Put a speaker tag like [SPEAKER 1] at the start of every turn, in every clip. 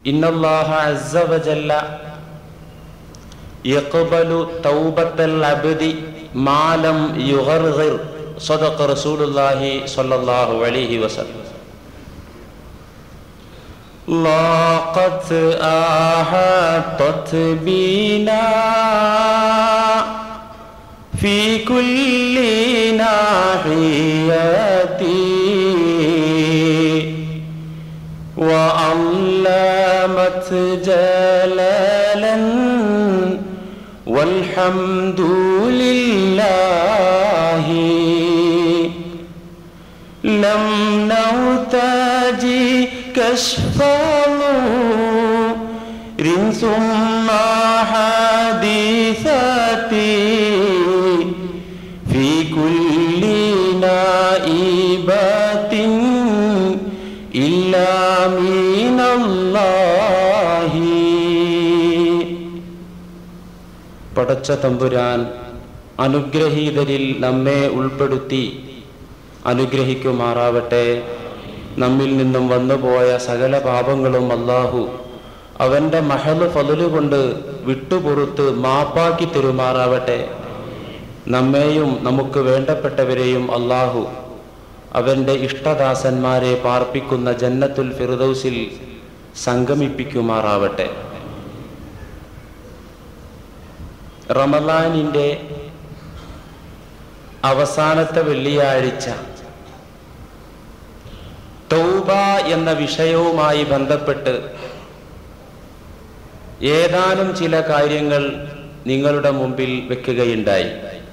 [SPEAKER 1] إن الله عز وجل يقبل توبة العبد ما لم يغرغر صدق رسول الله صلى الله عليه وسلم لاقت أحاطت بنا في كل ناحية وعلمت جلالا والحمد لله لم نرتجي كشف نور ثم حادثتي في كل نائبة إلا من الله പടച്ച തമ്പുരാൻ അനുഗ്രഹീതരിൽ നമ്മെ ഉൾപ്പെടുത്തി അനുഗ്രഹിക്കുമാറാവട്ടെ നമ്മിൽ നിന്നും വന്നുപോയ സകല പാപങ്ങളും അല്ലാഹു അവന്റെ മഹല് ഫലു കൊണ്ട് വിട്ടുപുറത്ത് മാപ്പാക്കി തെരുമാറാവട്ടെ നമ്മെയും നമുക്ക് വേണ്ടപ്പെട്ടവരെയും അല്ലാഹു അവന്റെ ഇഷ്ടദാസന്മാരെ പാർപ്പിക്കുന്ന ജന്നത്തുൽ ഫിർദൗസിൽ സംഗമിപ്പിക്കുമാറാവട്ടെ റമലാനിൻ്റെ അവസാനത്തെ വെള്ളിയാഴ്ച തൗബ എന്ന വിഷയവുമായി ബന്ധപ്പെട്ട് ഏതാനും ചില കാര്യങ്ങൾ നിങ്ങളുടെ മുമ്പിൽ വെക്കുകയുണ്ടായി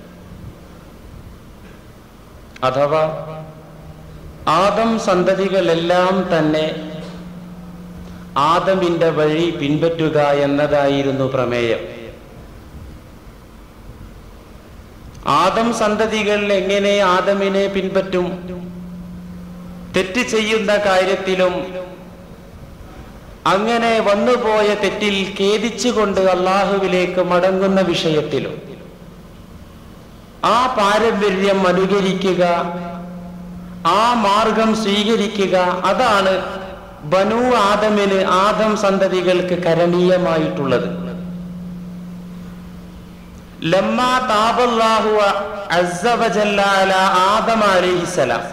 [SPEAKER 1] അഥവാ ആദം സന്തതികളെല്ലാം തന്നെ ആദമിന്റെ വഴി പിൻപറ്റുക എന്നതായിരുന്നു പ്രമേയം ആദം സന്തതികൾ എങ്ങനെ ആദമിനെ പിൻപറ്റും തെറ്റ് ചെയ്യുന്ന കാര്യത്തിലും അങ്ങനെ വന്നുപോയ തെറ്റിൽ ഖേദിച്ചുകൊണ്ട് അള്ളാഹുവിലേക്ക് മടങ്ങുന്ന വിഷയത്തിലും ആ പാരമ്പര്യം അനുകരിക്കുക ആ മാർഗം സ്വീകരിക്കുക അതാണ് ബനു ആദമിന് ആദം സന്തതികൾക്ക് കരണീയമായിട്ടുള്ളത് ലമ്മ താബല്ലാഹു അസ്സ വജല്ല അലാ ആദം അലൈഹിസ്സലാം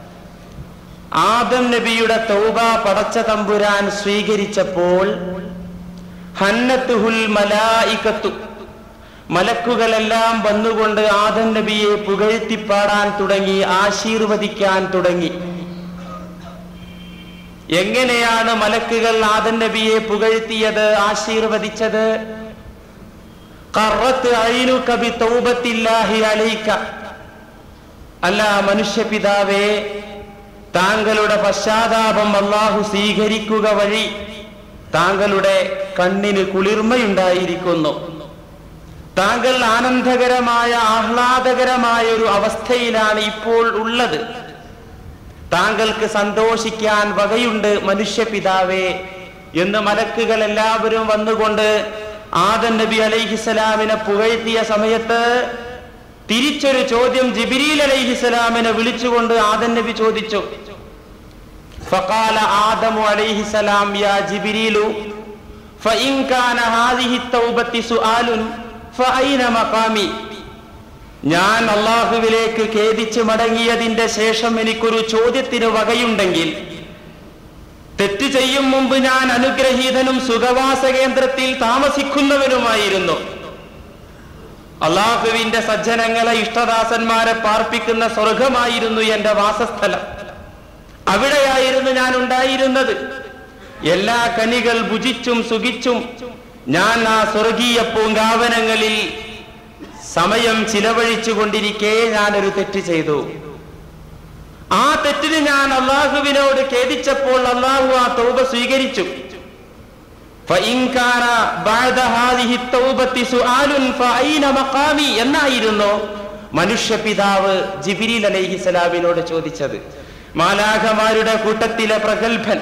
[SPEAKER 1] ആദം നബിയുടെ തൗബ പടച്ച തമ്പുരാൻ സ്വീകരിച്ചപ്പോൾ ഹന്നത്തുഹുൽ മലായിക്കത്തു മലക്കുകളെല്ലാം വന്നുകൊണ്ട് ആദം നബിയെ പുകഴ്ത്തിപ്പാടാൻ തുടങ്ങി ആശീർവദിക്കാൻ തുടങ്ങി എങ്ങനെയാണ് മലക്കുകൾ ആദം നബിയെ പുകഴ്ത്തിയത് ആശീർവദിച്ചത് കറത്ത് അയിനുക ബി തൗബത്തില്ലാഹി അലൈക അല്ല മനുഷ്യപിതാവേ താങ്കളുടെ പശ്ചാത്താപം അള്ളാഹു സ്വീകരിക്കുക വഴി താങ്കളുടെ കണ്ണിന് കുളിർമയുണ്ടായിരിക്കുന്നു താങ്കൾ ആനന്ദകരമായ ആഹ്ലാദകരമായ ഒരു അവസ്ഥയിലാണ് ഇപ്പോൾ ഉള്ളത് താങ്കൾക്ക് സന്തോഷിക്കാൻ വകയുണ്ട് മനുഷ്യപിതാവേ എന്ന് മലക്കുകൾ എല്ലാവരും വന്നുകൊണ്ട് ആദം നബി അലൈഹിസലാമിനെ പുകഴ്ത്തിയ സമയത്ത് തിരിച്ചൊരു ചോദ്യം ജിബിരിൽ അലൈഹിസലാമിനെ വിളിച്ചുകൊണ്ട് ആദം നബി ചോദിച്ചു فقال آدم عليه السلام يا جبريل فإن كان هذه التوبة سؤال فأين مقامي ഞാൻ അള്ളാഹുവിലേക്ക് ഖേദിച്ച് മടങ്ങിയതിന്റെ ശേഷം എനിക്കൊരു ചോദ്യത്തിന് വകയുണ്ടെങ്കിൽ തെറ്റ് ചെയ്യും മുമ്പ് ഞാൻ അനുഗ്രഹീതനും സുഖവാസ കേന്ദ്രത്തിൽ താമസിക്കുന്നവനുമായിരുന്നു അള്ളാഹുവിന്റെ സജ്ജനങ്ങളെ ഇഷ്ടദാസന്മാരെ പാർപ്പിക്കുന്ന സ്വർഗമായിരുന്നു എന്റെ വാസസ്ഥലം അവിടെയായിരുന്നു ഞാൻ ഉണ്ടായിരുന്നത് എല്ലാ കനികൾ ഭുജിച്ചും സുഖിച്ചും ഞാൻ ആ സ്വർഗീയ പൂങ്കാവനങ്ങളിൽ സമയം ചിലവഴിച്ചു കൊണ്ടിരിക്കെ ഞാനൊരു തെറ്റ് ചെയ്തു ആ തെറ്റിന് ഞാൻ അള്ളാഹുവിനോട് ഖേദിച്ചപ്പോൾ അള്ളാഹു ആ തൗബ സ്വീകരിച്ചു فإن كان بعد هذه التوبة سؤال فأين مقامي എന്നായിരുന്നു മനുഷ്യപിതാവ് ജിബിരിൽ അലൈഹിസലാമിനോട് ചോദിച്ചത് മാലാഖമാരുടെ കൂട്ടത്തിലെ പ്രഗത്ഭൻ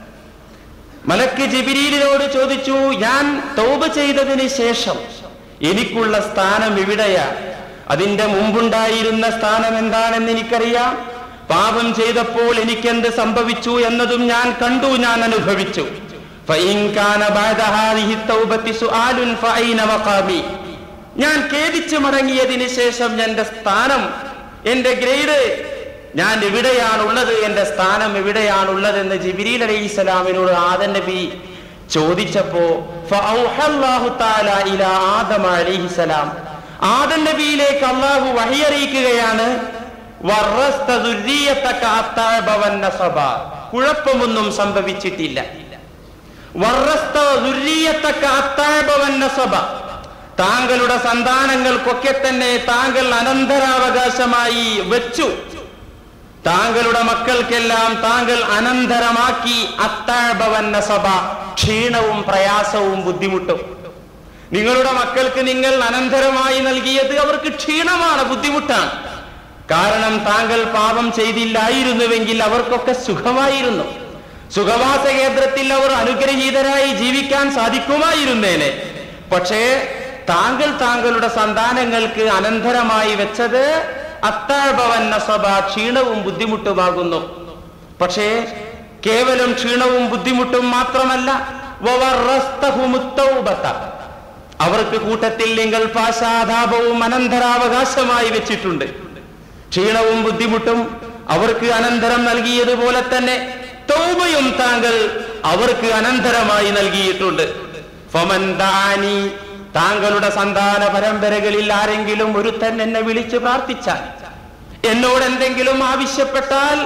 [SPEAKER 1] മലക്ക് ജിബിരിലിനോട് ചോദിച്ചു ഞാൻ തൗബ ചെയ്തതിന് ശേഷം എനിക്കുള്ള സ്ഥാനം എവിടെയാ അതിന്റെ മുമ്പുണ്ടായിരുന്ന സ്ഥാനം എന്താണെന്ന് എനിക്കറിയാം പാപം ചെയ്തപ്പോൾ എനിക്കെന്ത് സംഭവിച്ചു എന്നതും ഞാൻ കണ്ടു ഞാൻ അനുഭവിച്ചു فإن كان بعد هذه التوبة سؤال فأين مقامي ഞാൻ ഖേദിച്ചു മടങ്ങിയതിന് ശേഷം എന്റെ സ്ഥാനം എന്റെ ഗ്രേഡ് ഞാൻ എവിടെയാണുള്ളത് എന്റെ സ്ഥാനം എവിടെയാണുള്ളതെന്ന് ജിബിരിൽ അലൈഹി സ്വലാമിനോട് ആദൻ നബി ചോദിച്ചപ്പോ ഫഔഹല്ലാഹു തആല ഇലാ ആദം അലൈഹിസ്സലാം ആദം നബിയിലേക്ക് അള്ളാഹു വഹിയറിയിക്കുകയാണ് വറസ്ത ദുര്രിയത്തക അത്തഅബ വന്നസബ. കുഴപ്പമൊന്നും സംഭവിച്ചിട്ടില്ല വറസ്ത ദുര്രിയത്തക അത്തഅബ വന്നസബ. താങ്കളുടെ സന്താനങ്ങൾക്കൊക്കെ തന്നെ താങ്കൾ അനന്തരാവകാശമായി വെച്ചു താങ്കളുടെ മക്കൾക്കെല്ലാം താങ്കൾ അനന്തരമാക്കി അത്താഴഭവന്ന സഭ ക്ഷീണവും പ്രയാസവും ബുദ്ധിമുട്ടും നിങ്ങളുടെ മക്കൾക്ക് നിങ്ങൾ അനന്തരമായി നൽകിയത് അവർക്ക് ക്ഷീണമാണ് ബുദ്ധിമുട്ടാണ് കാരണം താങ്കൾ പാപം ചെയ്തില്ലായിരുന്നുവെങ്കിൽ അവർക്കൊക്കെ സുഖമായിരുന്നു സുഖവാസ കേന്ദ്രത്തിൽ അവർ അനുഗ്രഹീതരായി ജീവിക്കാൻ സാധിക്കുമായിരുന്നേനെ പക്ഷേ താങ്കൾ താങ്കളുടെ സന്താനങ്ങൾക്ക് അനന്തരമായി വെച്ചത് അത്താഴ്ഭവന്ന സഭ ക്ഷീണവും ബുദ്ധിമുട്ടുമാകുന്നു പക്ഷേ കേവലം ക്ഷീണവും ബുദ്ധിമുട്ടും മാത്രമല്ല വവറസ്തഹുമുത്തൗബത്ത. അവർക്ക് കൂട്ടത്തിൽ നിങ്ങൾ പാശാതാപവും അനന്തരാവകാശമായി വെച്ചിട്ടുണ്ട് ക്ഷീണവും ബുദ്ധിമുട്ടും അവർക്ക് അനന്തരം നൽകിയതുപോലെ തന്നെ തൗബയും താങ്കൾ അവർക്ക് അനന്തരമായി നൽകിയിട്ടുണ്ട് ഫമൻ ദാനി താങ്കളുടെ സന്താന പരമ്പരകളിൽ ആരെങ്കിലും ഒരുത്തൻ എന്നെ വിളിച്ച് പ്രാർത്ഥിച്ചാൽ എന്നോട് എന്തെങ്കിലും ആവശ്യപ്പെട്ടാൽ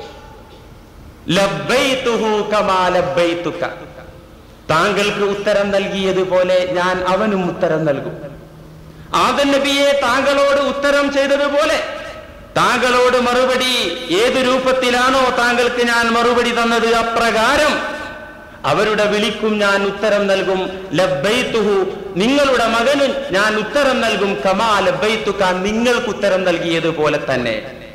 [SPEAKER 1] ലബ്ബൈതുഹു കമാ ലബ്ബൈതുക. താങ്കൾക്ക് ഉത്തരം നൽകിയതുപോലെ ഞാൻ അവനും ഉത്തരം നൽകും ആദൻ നബിയെ താങ്കളോട് ഉത്തരം ചെയ്തതുപോലെ താങ്കളോട് മറുപടി ഏത് രൂപത്തിലാണോ താങ്കൾക്ക് ഞാൻ മറുപടി തന്നത് അപ്രകാരം അവരുടെ വിളിക്കും ഞാൻ ഉത്തരം നൽകും ലബ്ബൈത്തുഹു നിങ്ങളുടെ മകന് ഞാൻ ഉത്തരം നൽകും കമാ ലബ്ബൈത്തുക നിങ്ങൾക്ക് ഉത്തരം നൽകിയതുപോലെ തന്നെ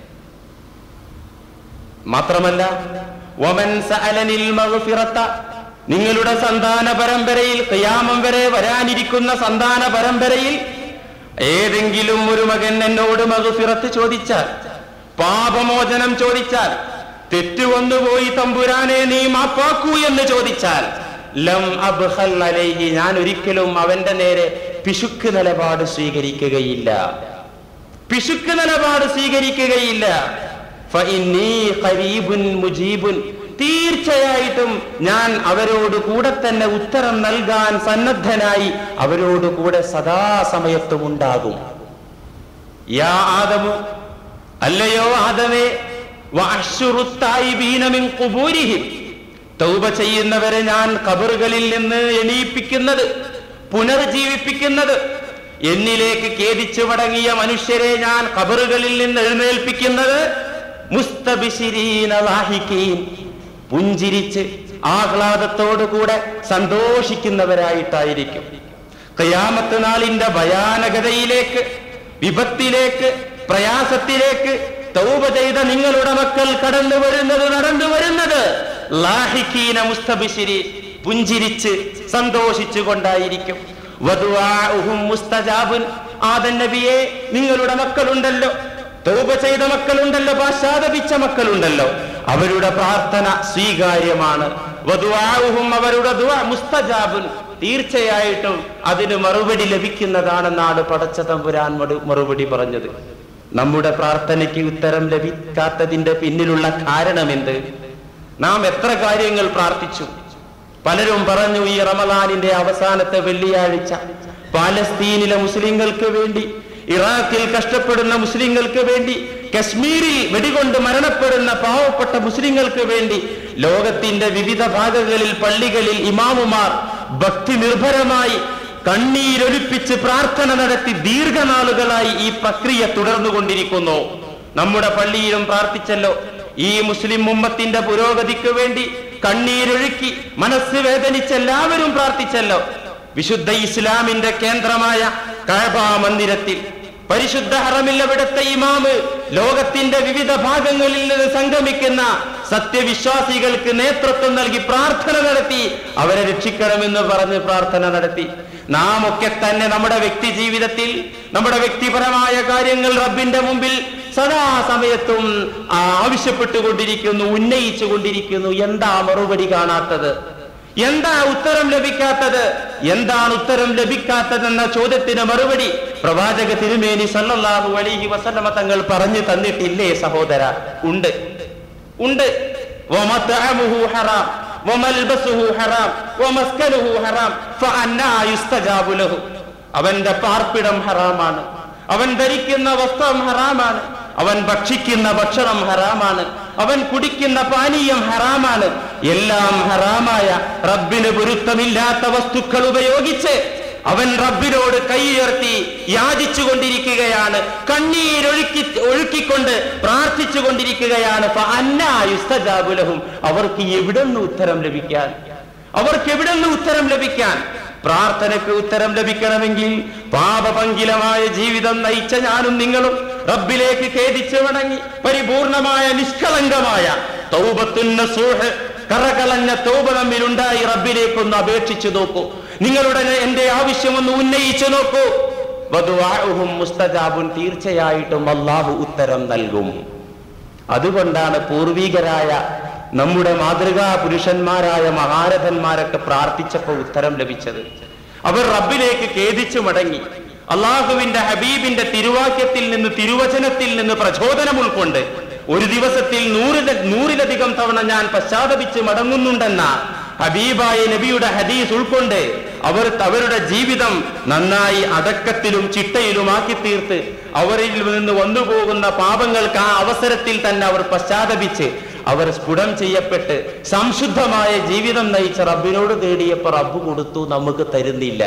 [SPEAKER 1] മാത്രമല്ല വമൻ സഅലനിൽ മഗ്ഫിറത്ത നിങ്ങളുടെ സന്താന പരമ്പരയിൽ ഖിയാമം വരെ വരാനിരിക്കുന്ന സന്താന പരമ്പരയിൽ ഏതെങ്കിലും ഒരു മകൻ എന്നോട് മഗ്ഫിറത്ത് ചോദിച്ചാൽ പാപമോചനം ചോദിച്ചാൽ തെറ്റ് വന്നുപോയി തമ്പുരാനെ നീ മാപ്പാക്കൂ എന്ന് ചോദിച്ചാൽ ലം അബ്ഖൽ അലൈഹി ഞാൻ ഒരിക്കലും അവന്റെ നേരെ പിശുക്ക് നിലപാട് സ്വീകരിക്കുകയില്ല പിശുക്ക് നിലപാട് സ്വീകരിക്കുകയില്ല ഫഇന്നീ ഖരീബുൻ മുജീബുൻ തീർച്ചയായിട്ടും ഞാൻ അവരോട് കൂടെ തന്നെ ഉത്തരം നൽകാൻ സന്നദ്ധനായി അവരോട് കൂടെ സദാസമയത്തും ഉണ്ടാകും യാ ആദമു അല്ലയോ ആദമേ വഅശ്ശുറുത്തായിബീന മിൻ ഖുബൂരിഹിം തൗബ ചെയ്യുന്നവരെ ഞാൻ കബറുകളിൽ നിന്ന് എണീപ്പിക്കുന്നത് പുനർജീവിപ്പിക്കുന്നത് എന്നിലേക്ക് ഖേദിച്ചു മടങ്ങിയ മനുഷ്യരെ ഞാൻ കബറുകളിൽ നിന്ന് എഴുന്നേൽപ്പിക്കുന്നത് മുസ്തബിശിരീന ലാഹിക്കീൻ പുഞ്ചിരിച്ച് ആഹ്ലാദത്തോടുകൂടെ സന്തോഷിക്കുന്നവരായിട്ടായിരിക്കും കയാമത്ത് നാളിന്റെ ഭയാനകതയിലേക്ക് വിപത്തിലേക്ക് പ്രയാസത്തിലേക്ക് തൗബ ചെയ്ത നിങ്ങളുടെ മക്കൾ കടന്നു വരുന്നത് നടന്നു വരുന്നത് ലാഹിക്കീന മുസ്തബിശിരി പുഞ്ചിരിച്ച് സന്തോഷിച്ചു കൊണ്ടായിരിക്കും വധുവാഹും മുസ്തജാബുൻ ആദൻ നബിയെ നിങ്ങളുടെ മക്കളുണ്ടല്ലോ തൗബ ചെയ്ത മക്കളുണ്ടല്ലോ പാശ്ചാത്തപിച്ച മക്കളുണ്ടല്ലോ അവരുടെ പ്രാർത്ഥന സ്വീകാര്യമാണ് വധുവാഹും അവരുടെ ദുആ മുസ്തജാബുൻ തീർച്ചയായിട്ടും അതിന് മറുപടി ലഭിക്കുന്നതാണെന്നാണ് പടച്ച തമ്പുരാൻ മറു- മറുപടി പറഞ്ഞത് നമ്മുടെ പ്രാർത്ഥനയ്ക്ക് ഉത്തരം ലഭിക്കാത്തതിന്റെ പിന്നിലുള്ള കാരണമെന്ത് നാം എത്ര കാര്യങ്ങൾ പ്രാർത്ഥിച്ചു പലരും പറഞ്ഞു ഈ റമദാനിന്റെ അവസാനത്തെ വെള്ളിയാഴ്ച പാലസ്തീനിലെ മുസ്ലിങ്ങൾക്ക് വേണ്ടി ഇറാഖിൽ കഷ്ടപ്പെടുന്ന മുസ്ലിങ്ങൾക്ക് വേണ്ടി കശ്മീരിൽ വെടികൊണ്ട് മരണപ്പെടുന്ന പാവപ്പെട്ട മുസ്ലിങ്ങൾക്ക് വേണ്ടി ലോകത്തിന്റെ വിവിധ ഭാഗങ്ങളിൽ പള്ളികളിൽ ഇമാമുമാർ ഭക്തി നിർഭരമായി കണ്ണീരൊലിപ്പിച്ച് പ്രാർത്ഥന നടത്തി ദീർഘനാളുകളായി ഈ പ്രക്രിയ തുടർന്നുകൊണ്ടിരിക്കുന്നു നമ്മുടെ പള്ളിയിലും പ്രാർത്ഥിച്ചല്ലോ ഈ മുസ്ലിം ഉമ്മത്തിന്റെ പുരോഗതിക്ക് വേണ്ടി കണ്ണീരൊഴുക്കി മനസ്സ് വേദനിച്ച് എല്ലാവരും പ്രാർത്ഥിച്ചല്ലോ വിശുദ്ധ ഇസ്ലാമിന്റെ കേന്ദ്രമായ കഴബ മന്ദിരത്തിൽ പരിശുദ്ധ ഹറമിൽ അവിടുത്തെ ഇമാമ് ലോകത്തിന്റെ വിവിധ ഭാഗങ്ങളിൽ നിന്ന് സംഗമിക്കുന്ന സത്യവിശ്വാസികൾക്ക് നേതൃത്വം നൽകി പ്രാർത്ഥന നടത്തി അവരെ രക്ഷിക്കണമെന്ന് പറഞ്ഞ് പ്രാർത്ഥന നടത്തി നാം ഒക്കെ തന്നെ നമ്മുടെ വ്യക്തി ജീവിതത്തിൽ നമ്മുടെ വ്യക്തിപരമായ കാര്യങ്ങൾ റബ്ബിന്റെ മുമ്പിൽ സദാസമയത്തും ആവശ്യപ്പെട്ടുകൊണ്ടിരിക്കുന്നു ഉന്നയിച്ചു കൊണ്ടിരിക്കുന്നു എന്താ മറുപടി കാണാത്തത് എന്താ ഉത്തരം ലഭിക്കാത്തത് എന്താണ് ഉത്തരം ലഭിക്കാത്തതെന്ന ചോദ്യത്തിന് മറുപടി പ്രവാചക തിരുമേനി സല്ലല്ലാഹു അലൈഹി വസല്ലമ തങ്ങൾ പറഞ്ഞു തന്നിട്ടില്ലേ സഹോദര ഉണ്ട് ഉണ്ട് വമത്അമുഹു ഹറാം വമൽബസുഹു ഹറാം വമസ്കനുഹു ഹറാം ഫഅന്നാ യുസ്തജാബു ലഹു അവന്റെ പാർപ്പിടം ഹറാമാണ് അവൻ ധരിക്കുന്ന വസ്ത്രം ഹറാമാണ് അവൻ ഭക്ഷിക്കുന്ന ഭക്ഷണം ഹറാമാണ് അവൻ കുടിക്കുന്ന പാനീയം ഹറാമാണ് എല്ലാം ഹറാമായ റബ്ബിന് പൊരുത്തമില്ലാത്ത വസ്തുക്കൾ ഉപയോഗിച്ച് അവൻ റബ്ബിനോട് കൈയുയർത്തി യാചിച്ചു കൊണ്ടിരിക്കുകയാണ് കണ്ണീരൊഴുക്കി ഒഴുക്കിക്കൊണ്ട് പ്രാർത്ഥിച്ചു കൊണ്ടിരിക്കുകയാണ് യുസ്തജാബുലഹും അവർക്ക് എവിടെന്ന് ഉത്തരം ലഭിക്കാൻ അവർക്ക് എവിടെന്ന് ഉത്തരം ലഭിക്കാൻ പ്രാർത്ഥനയ്ക്ക് ഉത്തരം ലഭിക്കണമെങ്കിൽ പാപപങ്കിലമായ ജീവിതം നയിച്ച ഞാനും നിങ്ങളും റബ്ബിലേക്ക് ഖേദിച്ചു മടങ്ങി പരിപൂർണമായ നിഷ്കളങ്കമായ തൗബത്തുന്ന സൂഹ് കറകളഞ്ഞ തൗബ നമ്മിലുണ്ടായി റബ്ബിലേക്കൊന്ന് അപേക്ഷിച്ചു നോക്കൂ നിങ്ങളുടെ എന്റെ ആവശ്യമൊന്ന് ഉന്നയിച്ചു നോക്കൂ വധുവാഹും മുസ്തജാബുൻ തീർച്ചയായിട്ടും അള്ളാഹു ഉത്തരം നൽകും അതുകൊണ്ടാണ് പൂർവികരായ നമ്മുടെ മാതൃകാ പുരുഷന്മാരായ മഹാരഥന്മാരൊക്കെ പ്രാർത്ഥിച്ചപ്പോൾ ഉത്തരം ലഭിച്ചത് അവർ റബ്ബിലേക്ക് ഖേദിച്ചു മടങ്ങി അള്ളാഹുവിന്റെ ഹബീബിന്റെ തിരുവാക്യത്തിൽ നിന്ന് തിരുവചനത്തിൽ നിന്ന് പ്രചോദനം ഉൾക്കൊണ്ട് ഒരു ദിവസത്തിൽ നൂറില നൂറിലധികം തവണ ഞാൻ പശ്ചാത്തപിച്ച് മടങ്ങുന്നുണ്ടെന്ന ഹബീബായ നബിയുടെ ഹദീസ് ഉൾക്കൊണ്ട് അവർ അവരുടെ ജീവിതം നന്നായി അടക്കത്തിലും ചിട്ടയിലുമാക്കി തീർത്ത് അവരിൽ നിന്ന് വന്നുപോകുന്ന പാപങ്ങൾക്ക് ആ അവസരത്തിൽ തന്നെ അവർ പശ്ചാത്തപിച്ച് അവർ സ്ഫുടം ചെയ്യപ്പെട്ട് സംശുദ്ധമായ ജീവിതം നയിച്ച റബ്ബിനോട് തേടിയപ്പോൾ റബ്ബ് കൊടുത്തു നമുക്ക് തരുന്നില്ല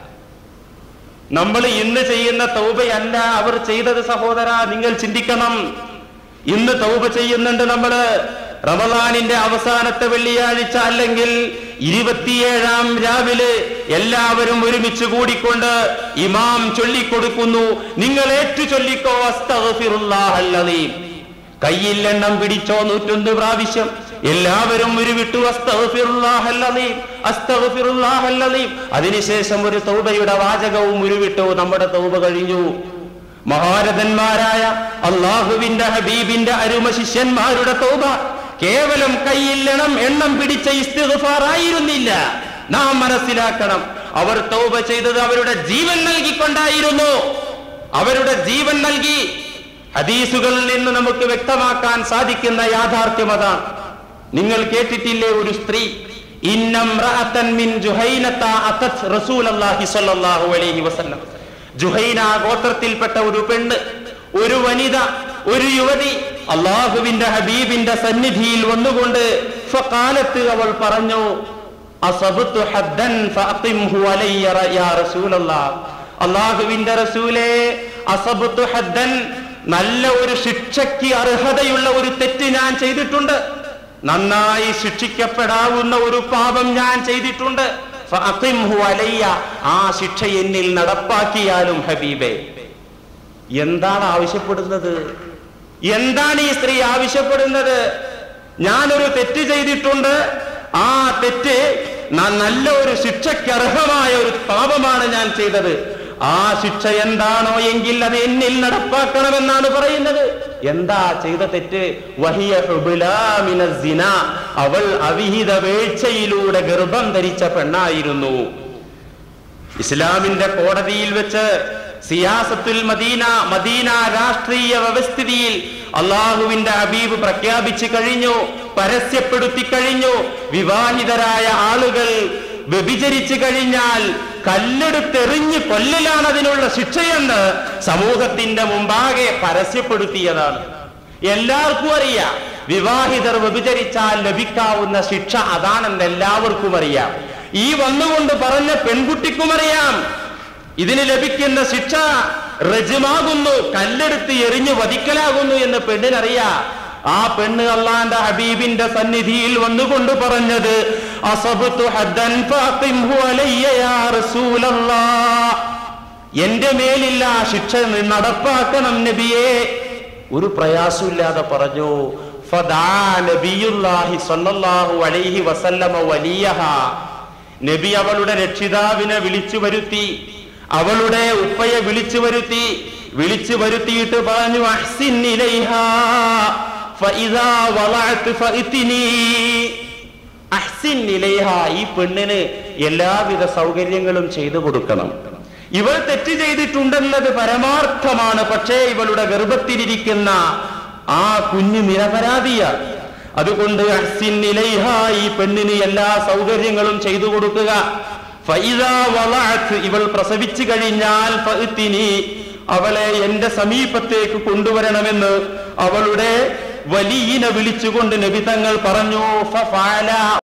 [SPEAKER 1] നമ്മൾ ഇന്ന് ചെയ്യുന്ന തൗബയല്ല അവർ ചെയ്തത് സഹോദര നിങ്ങൾ ചിന്തിക്കണം ഇന്ന് തൗബ ചെയ്യുന്നുണ്ട് നമ്മള് റമദാനിന്റെ അവസാനത്തെ വെള്ളിയാഴ്ച അല്ലെങ്കിൽ ഇരുപത്തിയേഴാം രാവിലെ എല്ലാവരും ഒരുമിച്ച് കൂടിക്കൊണ്ട് ഇമാം ചൊല്ലിക്കൊടുക്കുന്നു നിങ്ങൾ ഏറ്റു ചൊല്ലിക്കോ അസ്തഗ്ഫിറുല്ലാഹല്ലദീം കയ്യിൽ എണ്ണം പിടിച്ചോ നൂറ്റൊന്ന് പ്രാവശ്യം എല്ലാവരും ഒരു വിട്ടു അസ്തഗ്ഫിറുല്ലാഹല്ലദീം അസ്തഗ്ഫിറുല്ലാഹല്ലദീം അതിനുശേഷം ഒരു തൗബയുടെ വാചകവും ഉരുവിട്ടു നമ്മുടെ തൗബ കഴിഞ്ഞു മഹാരഥന്മാരായ അള്ളാഹുവിന്റെ ഹബീബിന്റെ അരുമ ശിഷ്യന്മാരുടെ തൗബ കേവലം കയ്യില്ലെണ്ണം എണ്ണം പിടിച്ച ഇസ്തിഗ്ഫാറായിരുന്നില്ല നാം മനസ്സിലാക്കണം അവർ തൗബ ചെയ്തത് അവരുടെ ജീവൻ നൽകിക്കൊണ്ടായിരുന്നു അവരുടെ ജീവൻ നൽകി ഹദീസുകളിൽ നിന്ന് നമുക്ക് വ്യക്തമാക്കാൻ സാധിക്കുന്ന യാഥാർത്ഥ്യം അതാണ് നിങ്ങൾ കേട്ടിട്ടില്ലേ ഒരു സ്ത്രീ ഇന്നംറഅത്തൻ മിൻ ജുഹൈനത അതത് റസൂലല്ലാഹി സ്വല്ലല്ലാഹു അലൈഹി വസല്ലം ജുഹൈന ഗോത്രത്തിൽപ്പെട്ട ഒരു പെണ്ണ് ഒരു വനിത ഒരു യുവതി അള്ളാഹുവിന്റെ ഹബീബിന്റെ സന്നിധിയിൽ വന്നുകൊണ്ട് ഫഖാലത്ത് അവൾ പറഞ്ഞു അസബ്തു ഹദ്ദൻ ഫഅഖിംഹു അലയ്യ യാ റസൂലല്ലാഹ് അള്ളാഹുവിന്റെ റസൂലേ അസബ്തു ഹദ്ദൻ നല്ല ഒരു ശിക്ഷയ്ക്ക് അർഹതയുള്ള ഒരു തെറ്റ് ഞാൻ ചെയ്തിട്ടുണ്ട് നന്നായി ശിക്ഷിക്കപ്പെടാവുന്ന ഒരു പാപം ഞാൻ ചെയ്തിട്ടുണ്ട് ഫഅഖിംഹു അലയ്യ ആ ശിക്ഷ എന്നിൽ നടപ്പാക്കിയാലും ഹബീബേ എന്താണ് ആവശ്യപ്പെടുന്നത് എന്താണ് ഈ സ്ത്രീ ആവശ്യപ്പെടുന്നത് ഞാനൊരു തെറ്റ് ചെയ്തിട്ടുണ്ട് ആ തെറ്റ് ന- നല്ല ഒരു ശിക്ഷയ്ക്ക് അർഹമായ ഒരു പാപമാണ് ഞാൻ ചെയ്തത് ആ ശിക്ഷ എന്താണോ എങ്കിൽ അത് എന്നിൽ നടപ്പാക്കണമെന്നാണ് പറയുന്നത് എന്താ ചെയ്ത തെറ്റ് വഹിയ ഹുബ്ലാ മിന സിന. അവൾ അവിഹിത വീഴ്ചയിലൂടെ ഗർഭം ധരിച്ച പെണ്ണായിരുന്നു ഇസ്ലാമിന്റെ കോടതിയിൽ വെച്ച് സിയാസത്തുൽ മദീന മദീന രാഷ്ട്രീയ വ്യവസ്ഥിതിയിൽ അള്ളാഹുവിന്റെ ഹബീബ് പ്രഖ്യാപിച്ചു കഴിഞ്ഞു പരസ്യപ്പെടുത്തി കഴിഞ്ഞു വിവാഹിതരായ ആളുകൾ വ്യഭിചരിച്ചു കഴിഞ്ഞാൽ കല്ലെടുത്തെറിഞ്ഞ് കൊല്ലലാണ് അതിനുള്ള ശിക്ഷയെന്ന് സമൂഹത്തിന്റെ മുമ്പാകെ പരസ്യപ്പെടുത്തിയതാണ് എല്ലാവർക്കും അറിയാം വിവാഹിതർ വ്യഭിചരിച്ചാൽ ലഭിക്കാവുന്ന ശിക്ഷ അതാണെന്ന് എല്ലാവർക്കും അറിയാം ഈ വന്നുകൊണ്ട് പറഞ്ഞ പെൺകുട്ടിക്കും അറിയാം ഇതിന് ലഭിക്കുന്ന ശിക്ഷ റജമാകുന്നു കല്ലെടുത്ത് എറിഞ്ഞു വധിക്കലാകുന്നു എന്ന് പെണ്ണിനറിയാം ആ പെണ്ണ് അള്ളാന്റെ ഹബീബിന്റെ സന്നിധിയിൽ വന്നുകൊണ്ട് പറഞ്ഞത് അസബ്തു ഹദ്ദൻ ഫാത്തിംഹു അലയ്യ യാ റസൂലല്ലാഹ് എന്റെ മേലില്ല ആ ശിക്ഷ നടപ്പാക്കണം നബിയെ ഒരു പ്രയാസമില്ലാതെ പറഞ്ഞു ഫദാ നബിയുല്ലാഹി സ്വല്ലല്ലാഹു അലൈഹി വസല്ലമ വലിയഹ നബി അവളുടെ രക്ഷിതാവിനെ വിളിച്ചു വരുത്തി അവളുടെ ഉപ്പയെ വിളിച്ചു വരുത്തി വിളിച്ചു വരുത്തിയിട്ട് പറഞ്ഞു അഹ്സിൻ ഇലൈഹാ ഫഇദാ വളഅത് ഫഇതിനി അഹ്സിൻ അഹ്സിൻ ഇലൈഹ ഈ പെണ്ണിന് എല്ലാവിധ സൗകര്യങ്ങളും ചെയ്തു കൊടുക്കണം ഇവൾ തെറ്റ് ചെയ്തിട്ടുണ്ടെന്നത് പരമാർത്ഥമാണ് പക്ഷേ ഇവളുടെ ഗർഭത്തിലിരിക്കുന്ന ആ കുഞ്ഞ് നിരപരാധിയാണ് അതുകൊണ്ട് അഹ്സിൻ ഇലൈഹ ഈ പെണ്ണിന് എല്ലാ സൗകര്യങ്ങളും ചെയ്തു കൊടുക്കുക ഫൈദാ വളഅത്ത് ഇവൾ പ്രസവിച്ചു കഴിഞ്ഞാൽ ഫഅ്തിനി അവളെ എന്റെ സമീപത്തേക്ക് കൊണ്ടുവരണമെന്ന് അവളുടെ വലിയനെ വിളിച്ചുകൊണ്ട് നബി തങ്ങൾ പറഞ്ഞു ഫഫഅല